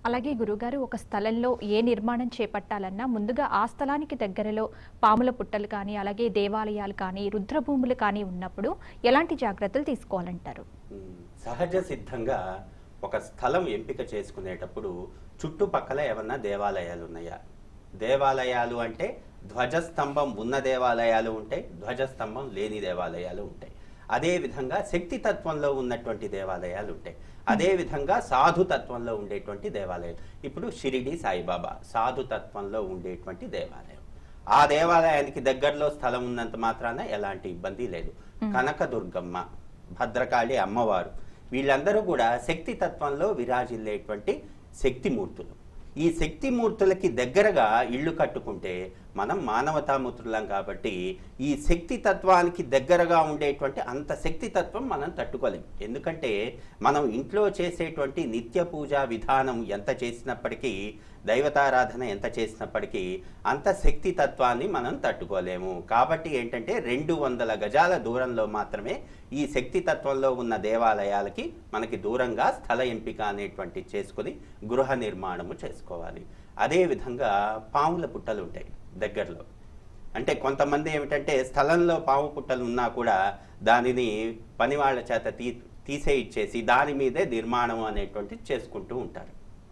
అలాగే గురుగారు ఒక స్థలంలో ఏ నిర్మాణం చేపట్టాలన్నా ముందుగా ఆ స్థలానికి దగ్గరలో పాముల పుట్టలు కానీ అలాగే దేవాలయాలు కానీ రుద్రభూములు కానీ ఉన్నప్పుడు ఎలాంటి జాగ్రత్తలు తీసుకోవాలంటారు ఉమ్, సహజ సిద్ధంగా ఒక స్థలం ఎంపిక చేసుకునేటప్పుడు చుట్టుపక్కల ఏమన్నా దేవాలయాలు ఉన్నాయా దేవాలయాలు అంటే ధ్వజస్తంభం ఉన్న దేవాలయాలు ఉంటాయి ధ్వజస్తంభం లేని దేవాలయాలు ఉంటాయి అదే విధంగా శక్తి తత్వంలో ఉన్నటువంటి దేవాలయాలు ఉంటాయి అదే విధంగా సాధు తత్వంలో ఉండేటువంటి దేవాలయాలు ఇప్పుడు షిరిడి సాయిబాబా సాధు తత్వంలో ఉండేటువంటి దేవాలయం ఆ దేవాలయానికి దగ్గరలో స్థలం ఉన్నంత మాత్రాన ఎలాంటి ఇబ్బంది లేదు కనకదుర్గమ్మ భద్రకాళి అమ్మవారు వీళ్ళందరూ కూడా శక్తి తత్వంలో విరాజిల్లేటువంటి శక్తిమూర్తులు ఈ శక్తిమూర్తులకి దగ్గరగా ఇళ్ళు కట్టుకుంటే మనం మానవతామూర్తులం కాబట్టి ఈ శక్తి తత్వానికి దగ్గరగా ఉండేటువంటి అంత శక్తి తత్వం మనం తట్టుకోలేం ఎందుకంటే మనం ఇంట్లో చేసేటువంటి నిత్య పూజా విధానం ఎంత చేసినప్పటికీ దైవతారాధన ఎంత చేసినప్పటికీ అంత శక్తి తత్వాన్ని మనం తట్టుకోలేము కాబట్టి ఏంటంటే రెండు వందల గజాల దూరంలో మాత్రమే ఈ శక్తి తత్వంలో ఉన్న దేవాలయాలకి మనకి దూరంగా స్థల ఎంపిక అనేటువంటి చేసుకుని గృహ నిర్మాణము చేసుకోవాలి అదే విధంగా పాముల పుట్టలు ఉంటాయి దగ్గరలో అంటే కొంతమంది ఏమిటంటే స్థలంలో పాము పుట్టలు ఉన్నా కూడా దానిని పనివాళ్ల చేత తీ తీసే ఇచ్చేసి దాని మీదే నిర్మాణం అనేటువంటిది చేసుకుంటూ ఉంటారు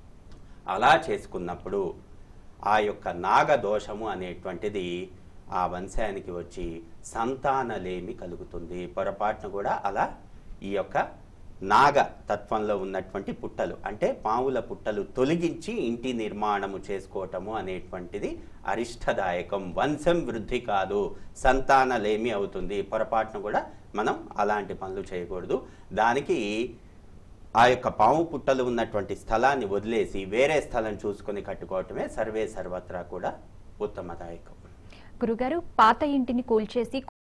అలా చేసుకున్నప్పుడు ఆ యొక్క నాగదోషము అనేటువంటిది ఆ వంశానికి వచ్చి సంతానలేమి కలుగుతుంది పొరపాటున కూడా అలా ఈ యొక్క నాగ తత్వంలో ఉన్నటువంటి పుట్టలు అంటే పావుల పుట్టలు తొలగించి ఇంటి నిర్మాణము చేసుకోవటము అనేటువంటిది అరిష్టదాయకం వంశం వృద్ధి కాదు సంతానలేమి అవుతుంది పొరపాటున కూడా మనం అలాంటి పనులు చేయకూడదు దానికి ఆ యొక్క పాము పుట్టలు ఉన్నటువంటి స్థలాన్ని వదిలేసి వేరే స్థలం చూసుకొని కట్టుకోవటమే సర్వే సర్వత్రా కూడా ఉత్తమదాయకం గురుగారు పాత ఇంటిని కూల్చేసి